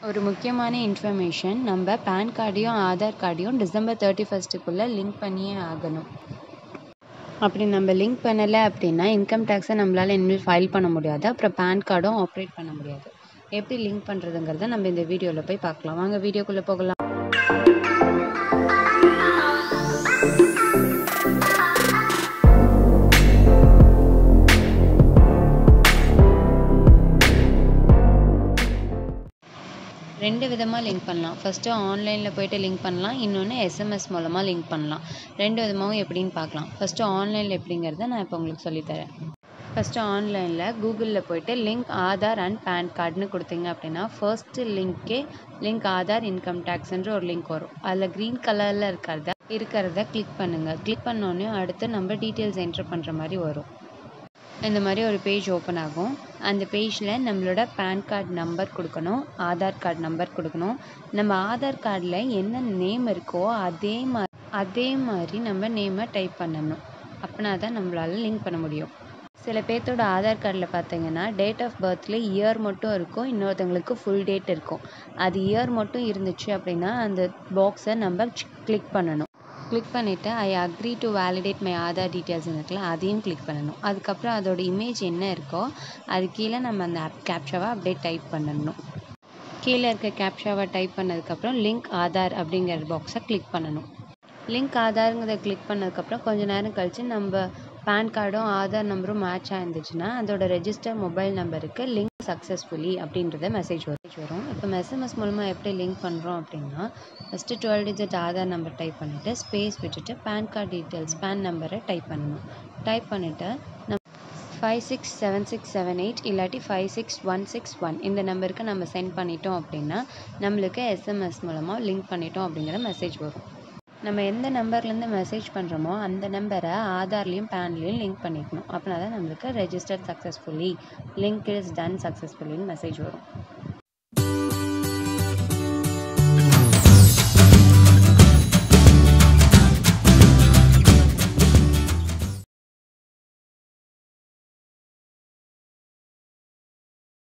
ஒரு முக்கியமான இன்ஃபர்மேஷன் நம்ம பேன் கார்டையும் ஆதார் கார்டையும் டிசம்பர் தேர்ட்டி ஃபஸ்ட்டுக்குள்ளே லிங்க் பண்ணியே ஆகணும் அப்படி நம்ம லிங்க் பண்ணலை அப்படின்னா இன்கம் டேக்ஸை நம்மளால் இனிமேல் ஃபைல் பண்ண முடியாது அப்புறம் பேன் கார்டும் ஆப்ரேட் பண்ண முடியாது எப்படி லிங்க் பண்ணுறதுங்கிறத நம்ம இந்த வீடியோவில் போய் பார்க்கலாம் வாங்க வீடியோக்குள்ளே போகலாம் ரெண்டு விதமாக லிங்க் பண்ணலாம் ஃபஸ்ட்டு ஆன்லைனில் போய்ட்டு லிங்க் பண்ணலாம் இன்னொன்று எஸ்எம்எஸ் மூலமாக லிங்க் பண்ணலாம் ரெண்டு விதமாகவும் எப்படின்னு பார்க்கலாம் ஃபஸ்ட்டு ஆன்லைனில் எப்படிங்கிறத நான் இப்போ உங்களுக்கு சொல்லித்தரேன் ஃபஸ்ட்டு ஆன்லைனில் கூகுளில் போய்ட்டு லிங்க் ஆதார் அண்ட் பேன் கார்டுன்னு கொடுத்தீங்க அப்படின்னா ஃபர்ஸ்ட்டு லிங்க்கே லிங்க் ஆதார் இன்கம் டேக்ஸ்ன்ற ஒரு லிங்க் வரும் அதில் க்ரீன் கலரில் இருக்கிறத இருக்கிறத கிளிக் பண்ணுங்கள் கிளிக் பண்ணோன்னே அடுத்து நம்ம டீட்டெயில்ஸ் என்ட்ரு பண்ணுற மாதிரி வரும் இந்த மாதிரி ஒரு பேஜ் ஓப்பன் ஆகும் அந்த பேஜில் நம்மளோட பேன் கார்டு நம்பர் கொடுக்கணும் ஆதார் கார்டு நம்பர் கொடுக்கணும் நம்ம ஆதார் கார்டில் என்ன நேம் இருக்கோ அதே மாதிரி அதே மாதிரி நம்ம நேமை டைப் பண்ணணும் அப்படின்னா தான் நம்மளால் லிங்க் பண்ண முடியும் சில பேர்த்தோட ஆதார் கார்டில் பார்த்தீங்கன்னா டேட் ஆஃப் பர்த்தில் இயர் மட்டும் இருக்கும் இன்னொருத்தவங்களுக்கு ஃபுல் டேட் இருக்கும் அது இயர் மட்டும் இருந்துச்சு அப்படின்னா அந்த பாக்ஸை நம்ம கிளிக் பண்ணணும் கிளிக் பண்ணிவிட்டு I agree to validate my Aadhaar details இருக்குல்ல அதையும் கிளிக் பண்ணணும் அதுக்கப்புறம் அதோட இமேஜ் என்ன இருக்கோ அது கீழே நம்ம அந்த ஆப் கேப்ஷாவை அப்படியே டைப் பண்ணணும் கீழே இருக்க கேப்ஷாவை டைப் பண்ணதுக்கப்புறம் லிங்க் ஆதார் அப்படிங்கிற பாக்ஸை கிளிக் பண்ணணும் லிங்க் ஆதாருங்கிறத கிளிக் பண்ணதுக்கப்புறம் கொஞ்ச நேரம் கழித்து நம்ம பேன் கார்டும் ஆதார் நம்பரும் மேட்ச் ஆயிருந்துச்சுன்னா அதோட ரெஜிஸ்டர் மொபைல் நம்பருக்கு லிங்க் சக்ஸஸ்ஃபுல்லி அப்படின்றத மெசேஜ் வரும் வரும் இப்போ எஸ்எம்எஸ் மூலமாக எப்படி லிங்க் பண்ணுறோம் அப்படின்னா first twelve digit Aadhaar number type பண்ணிவிட்டு ஸ்பேஸ் விட்டுட்டு பேன் கார்டு டீட்டெயில்ஸ் பேன் நம்பரை டைப் பண்ணணும் டைப் பண்ணிவிட்டு நம்ம five six seven six seven eight இல்லாட்டி five six one six one இந்த நம்பருக்கு நம்ம சென்ட் பண்ணிட்டோம் அப்படின்னா நம்மளுக்கு எஸ்எம்எஸ் மூலமாக லிங்க் பண்ணிட்டோம் அப்படிங்கிற மெசேஜ் வரும் நம்ம எந்த நம்பர்லேருந்து மெசேஜ் பண்ணுறோமோ அந்த நம்பரை ஆதார்லேயும் பேன்லேயும் லிங்க் பண்ணிக்கணும் அப்படின்னா தான் நம்மளுக்கு register successfully link is done சக்ஸஸ்ஃபுல்லின்னு மெசேஜ் வரும்